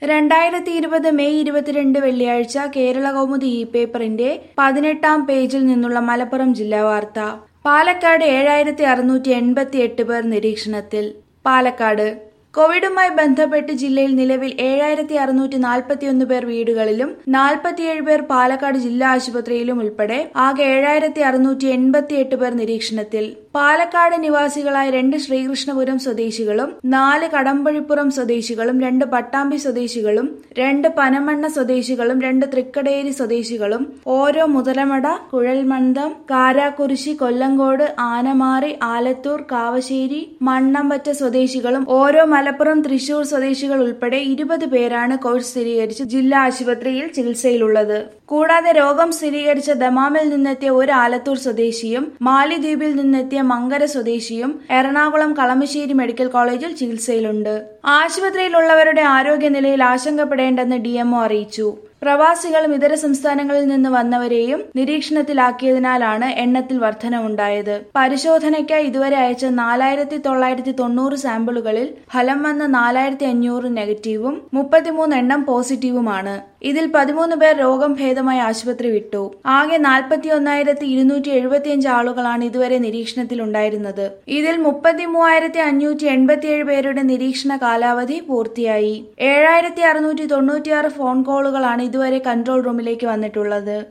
രണ്ടായിരത്തി ഇരുപത് മെയ് ഇരുപത്തിരണ്ട് വെള്ളിയാഴ്ച കേരള കൗമുദി ഇ പേപ്പറിന്റെ പതിനെട്ടാം പേജിൽ നിന്നുള്ള മലപ്പുറം ജില്ലാ വാർത്ത പാലക്കാട് ഏഴായിരത്തി അറുന്നൂറ്റി എൺപത്തി എട്ട് പേർ നിരീക്ഷണത്തിൽ പാലക്കാട് കോവിഡുമായി ബന്ധപ്പെട്ട് ജില്ലയിൽ നിലവിൽ ഏഴായിരത്തി അറുന്നൂറ്റി നാൽപ്പത്തിയൊന്ന് പേർ വീടുകളിലും നാൽപ്പത്തിയേഴ് പേർ പാലക്കാട് ജില്ലാ ആശുപത്രിയിലും ഉൾപ്പെടെ ആകെ ഏഴായിരത്തി അറുന്നൂറ്റി എൺപത്തിയെട്ട് പേർ നിരീക്ഷണത്തിൽ പാലക്കാട് നിവാസികളായ രണ്ട് ശ്രീകൃഷ്ണപുരം സ്വദേശികളും നാല് കടമ്പഴിപ്പുറം സ്വദേശികളും രണ്ട് പട്ടാമ്പി സ്വദേശികളും രണ്ട് പനമണ്ണ സ്വദേശികളും രണ്ട് തൃക്കടേരി സ്വദേശികളും ഓരോ മുതലമട കുഴൽമന്ദം കാരാക്കുരിശി കൊല്ലങ്കോട് ആനമാറി ആലത്തൂർ കാവശ്ശേരി മണ്ണമ്പറ്റ സ്വദേശികളും ഓരോ മലപ്പുറം തൃശൂർ സ്വദേശികൾ ഉൾപ്പെടെ ഇരുപത് പേരാണ് കോവിഡ് സ്ഥിരീകരിച്ച് ജില്ലാ ആശുപത്രിയിൽ ചികിത്സയിലുള്ളത് കൂടാതെ രോഗം സ്ഥിരീകരിച്ച ദമാമിൽ നിന്നെത്തിയ ഒരു ആലത്തൂർ സ്വദേശിയും മാലിദ്വീപിൽ നിന്നെത്തിയ മങ്കര സ്വദേശിയും എറണാകുളം കളമശ്ശേരി മെഡിക്കൽ കോളേജിൽ ചികിത്സയിലുണ്ട് ആശുപത്രിയിലുള്ളവരുടെ ആരോഗ്യനിലയിൽ ആശങ്കപ്പെടേണ്ടെന്ന് ഡിഎംഒ അറിയിച്ചു പ്രവാസികളും ഇതര സംസ്ഥാനങ്ങളിൽ നിന്ന് വന്നവരെയും നിരീക്ഷണത്തിലാക്കിയതിനാലാണ് എണ്ണത്തിൽ വർധനവുണ്ടായത് പരിശോധനയ്ക്കായി ഇതുവരെ അയച്ച നാലായിരത്തി തൊള്ളായിരത്തി തൊണ്ണൂറ് സാമ്പിളുകളിൽ ഫലം വന്ന നാലായിരത്തി അഞ്ഞൂറ് നെഗറ്റീവും മുപ്പത്തിമൂന്ന് എണ്ണം പോസിറ്റീവുമാണ് ഇതിൽ പതിമൂന്ന് പേർ രോഗം ഭേദമായി ആശുപത്രി വിട്ടു ആകെ നാൽപ്പത്തി ഒന്നായിരത്തി ഇരുന്നൂറ്റി എഴുപത്തിയഞ്ച് ആളുകളാണ് ഇതുവരെ നിരീക്ഷണത്തിലുണ്ടായിരുന്നത് ഇതിൽ മുപ്പത്തി മൂവായിരത്തി അഞ്ഞൂറ്റി എൺപത്തിയേഴ് പേരുടെ നിരീക്ഷണ കാലാവധി പൂർത്തിയായി ഏഴായിരത്തി അറുന്നൂറ്റി തൊണ്ണൂറ്റിയാറ് ഫോൺ കോളുകളാണ് ഇതുവരെ കൺട്രോൾ റൂമിലേക്ക് വന്നിട്ടുള്ളത്